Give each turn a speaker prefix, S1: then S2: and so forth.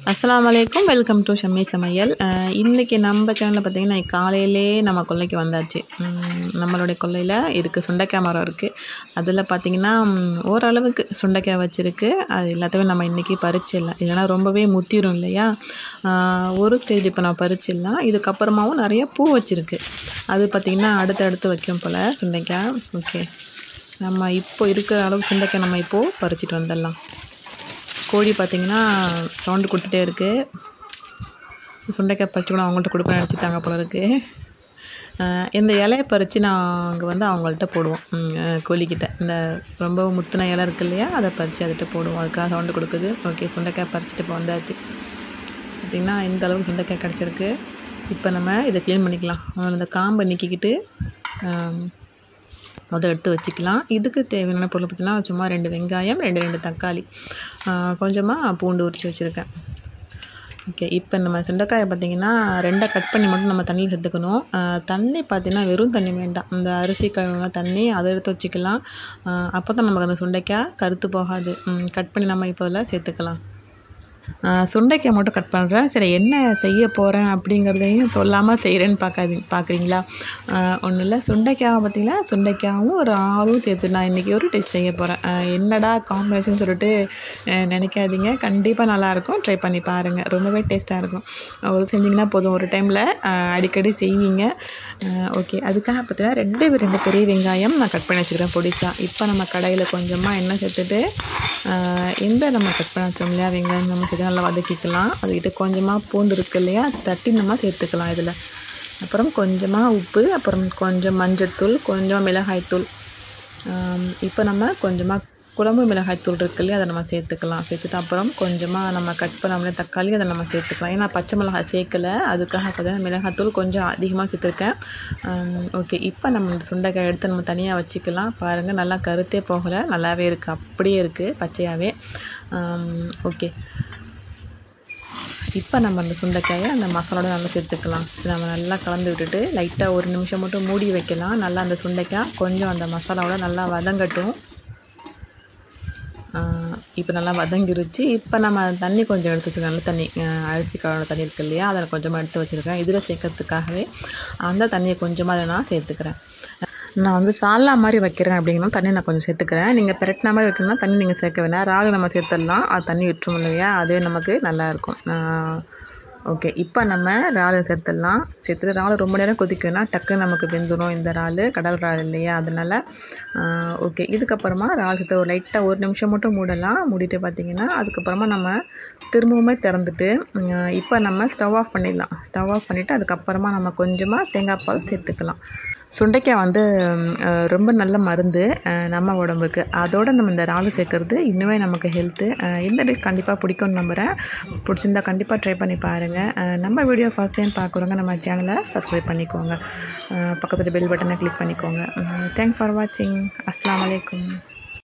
S1: அஸ்ஸலாமு அலைக்கும் welcome to Shammi சமையல் அஹ் இன்றைக்கி நம்ம சேனலில் பார்த்திங்கன்னா காலையிலே நம்ம கொல்லைக்கு வந்தாச்சு உம் நம்மளுடைய கொல்லையில் இருக்குது சுண்டைக்காய் மரம் இருக்குது அதில் பார்த்திங்கன்னா உம், ஓரளவுக்கு சுண்டைக்காய் வச்சுருக்கு அது எல்லாத்தையுமே நம்ம இன்றைக்கி பறிச்சிடலாம் இல்லைன்னா ரொம்பவே முத்திரும் இல்லையா அஹ் ஒரு ஸ்டேஜ் இப்போ நான் பறிச்சிடலாம் இதுக்கப்புறமாவும் நிறைய பூ வச்சுருக்கு அது பார்த்திங்கன்னா அடுத்தடுத்து வைக்கும் போல் சுண்டைக்காய் ஓகே நம்ம இப்போ இருக்கிற அளவுக்கு சுண்டைக்காய் நம்ம இப்போது பறிச்சிட்டு வந்துடலாம் கோழி பார்த்தீங்கன்னா சவுண்டு கொடுத்துட்டே இருக்குது சுண்டைக்காய் பறிச்சு கூட அவங்கள்ட்ட கொடுப்பேன் நினச்சிட்டாங்க போல இருக்குது அஹ் இந்த இலையை பறித்து நாங்கள் வந்து அவங்கள்ட்ட போடுவோம் ம், அஹ் கோழிக்கிட்ட இந்த ரொம்ப முத்தின இலை இருக்கு இல்லையா அதை பறித்து அதுகிட்ட போடுவோம் அதுக்காக சவுண்டு கொடுக்குது ஓகே சுண்டைக்காய் பறிச்சுட்டு இப்போ வந்தாச்சு பார்த்திங்கன்னா இந்த அளவுக்கு சுண்டைக்காய் கிடச்சிருக்கு இப்போ நம்ம இதை க்ளீன் பண்ணிக்கலாம் முதல்ல இந்த காம்பை நீக்கிக்கிட்டு ஆம், முதல் எடுத்து வச்சுக்கலாம் இதுக்கு தேவையான பொருள் பார்த்திங்கன்னா சும்மா ரெண்டு வெங்காயம் ரெண்டு ரெண்டு தக்காளி கொஞ்சமாக பூண்டு உரித்து வச்சுருக்கேன் ஓகே இப்போ நம்ம சுண்டைக்காயை பார்த்திங்கன்னா ரெண்டாக கட் பண்ணி மட்டும் நம்ம தண்ணியில் சேர்த்துக்கணும் ஆஹ் தண்ணி பார்த்திங்கன்னா வெறும் தண்ணி வேண்டாம் இந்த அரிசி கழுவுன தண்ணி அதை எடுத்து வச்சுக்கலாம் அப்போ தான் நமக்கு அந்த சுண்டைக்காய் கருத்து போகாது கட் பண்ணி நம்ம இப்போ அதில் சேர்த்துக்கலாம் ஆஹ் சுண்டைக்காய் மட்டும் கட் பண்ணுறேன் சரி என்ன செய்ய போகிறேன் அப்படிங்கிறதையும் சொல்லாமல் செய்கிறேன்னு பார்க்காதீங்க பார்க்குறீங்களா ஒன்றும் இல்லை சுண்டைக்காய் பார்த்தீங்களா சுண்டைக்காயும் ஒரு ஆளும் சேர்த்து நான் இன்றைக்கி ஒரு டிஷ் செய்ய போகிறேன் என்னடா காம்பினேஷன் சொல்லிட்டு ஆஹ் நினைக்காதீங்க கண்டிப்பாக நல்லாயிருக்கும் ட்ரை பண்ணி பாருங்கள் ரொம்பவே டேஸ்ட்டாக இருக்கும் ஒரு செஞ்சிங்கன்னா போதும் ஒரு டைமில் அடிக்கடி செய்வீங்க ஓகே அதுக்காக பார்த்தீங்கன்னா ரெண்டு ரெண்டு பெரிய வெங்காயம் நான் கட் பண்ணி வச்சுக்கிறேன் பொடிசா இப்போ நம்ம கடையில் கொஞ்சமாக எண்ணெய் சேர்த்துட்டு ஆஹ் எந்த நம்ம கட் பண்ண வச்சோம் இல்லையா வெங்காயம் நம்ம சேர்த்து நல்லா வதக்கிக்கலாம் அதுக்கிட்ட கொஞ்சமாக பூண்டு இருக்கு இல்லையா தட்டி நம்ம சேர்த்துக்கலாம் இதில் அப்புறம் கொஞ்சமாக உப்பு அப்புறம் கொஞ்சம் மஞ்சள்தூள் கொஞ்சம் மிளகாய்த்தூள் ஆம், இப்போ நம்ம கொஞ்சமாக குழம்பு மிளகாய்த்தூள் இருக்கு இல்லையா அதை நம்ம சேர்த்துக்கலாம் சேர்த்துட்டு அப்புறம் கொஞ்சமாக நம்ம கட் பண்ணாமலே தக்காளி அதை நம்ம சேர்த்துக்கலாம் ஏன்னா பச்சை மிளகாய் சேர்க்கல அதுக்காக பார்த்தீங்கன்னா மிளகாய்த்தூள் கொஞ்சம் அதிகமாக சேர்த்துருக்கேன் ஓகே இப்போ நம்ம இந்த சுண்டைக்காய் எடுத்து நம்ம தனியாக வச்சுக்கலாம் பாருங்கள் நல்லா கருத்தே போகலை நல்லாவே இருக்குது அப்படியே இருக்குது பச்சையாகவே ஓகே இப்போ நம்ம அந்த சுண்டைக்காயை அந்த மசாலோட நல்லா சேர்த்துக்கலாம் இதை நம்ம நல்லா கலந்து விட்டுட்டு லைட்டாக ஒரு நிமிஷம் மட்டும் மூடி வைக்கலாம் நல்லா அந்த சுண்டைக்காய் கொஞ்சம் அந்த மசாலாவோட நல்லா வதங்கட்டும் இப்போ நல்லா வதங்கிருச்சு இப்போ நம்ம தண்ணி கொஞ்சம் எடுத்து வச்சுருக்கோம் நல்ல தண்ணி ஆஹ் அரிசி கழுவுன தண்ணி இருக்கு இல்லையா அதில் கொஞ்சமாக எடுத்து வச்சுருக்கேன் இதில் சேர்க்கறதுக்காகவே அந்த தண்ணியை கொஞ்சமாக அதை நான் சேர்த்துக்கிறேன் நான் வந்து சாலா மாதிரி வைக்கிறேன் அப்படிங்கன்னா தண்ணி நான் கொஞ்சம் சேர்த்துக்கிறேன் நீங்கள் பெரட்டின மாதிரி வைக்கணும்னா தண்ணி நீங்கள் சேர்க்க வேணாம் ராகு நம்ம சேர்த்துடலாம் அது தண்ணி விட்டுரும் இல்லையா அதுவே நமக்கு நல்லாயிருக்கும் ஓகே இப்போ நம்ம இறால் சேர்த்துடலாம் சேர்த்துட்டு இறால் ரொம்ப நேரம் கொதிக்க வேணாம் டக்குன்னு நமக்கு வெந்துடும் இந்த இறால் கடல் இறால் இல்லையா அதனால் ஓகே இதுக்கப்புறமா இறால் சேர்த்து ஒரு லைட்டாக ஒரு நிமிஷம் மட்டும் மூடலாம் மூடிட்டு பார்த்தீங்கன்னா அதுக்கப்புறமா நம்ம திரும்பவுமே திறந்துட்டு உம், இப்போ நம்ம ஸ்டவ் ஆஃப் பண்ணிடலாம் ஸ்டவ் ஆஃப் பண்ணிவிட்டு அதுக்கப்புறமா நம்ம கொஞ்சமாக தேங்காய் பால் சேர்த்துக்கலாம் சுண்டைக்காய் வந்து ம், அஹ், ரொம்ப நல்ல மருந்து அஹ், நம்ம உடம்புக்கு அதோட நம்ம இந்த இறால் சேர்க்குறது இன்னுமே நமக்கு ஹெல்த்து இந்த டிஷ் கண்டிப்பாக பிடிக்கும்னு நம்புகிறேன் பிடிச்சிருந்தா கண்டிப்பாக ட்ரை பண்ணி பாருங்கள் அஹ், நம்ம வீடியோ ஃபஸ்ட் டைம் பார்க்குறவங்க நம்ம சேனலை சப்ஸ்கிரைப் பண்ணிக்கோங்க அஹ், பக்கத்தில் பெல் பட்டனை கிளிக் பண்ணிக்கோங்க தேங்க்ஸ் ஃபார் வாட்சிங் அஸ்ஸலாமு அலைக்கும்